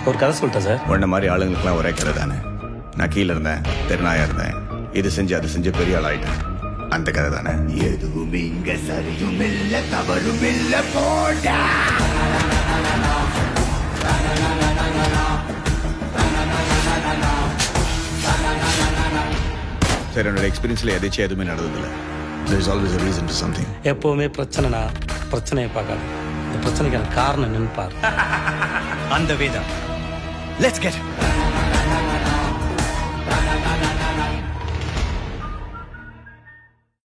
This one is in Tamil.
ஒரு கதை சொல்லிட்டேன் சார் உன்ன மாதிரி ஆளுங்களுக்குலாம் ஒரே கதை தானே நான் கீழே இருந்தேன் தெருநாயா இருந்தேன் இது செஞ்சு அது செஞ்சு பெரிய ஆள் ஆயிட்டேன் அந்த கதை தானே எதுவும் இங்க சரியும் இல்ல தவறும் இல்ல போடா சரி என்னோட எக்ஸ்பீரியன்ஸ்ல எதாச்சும் எதுவுமே நடந்ததில்ல there is always a reason to something எப்பவுமே பிரச்சனைனா பிரச்சனையை பார்க்காது இந்த பிரச்சனைக்கான காரணம் நினைப்பார் அந்த வேதா லெட்ஸ் கெட்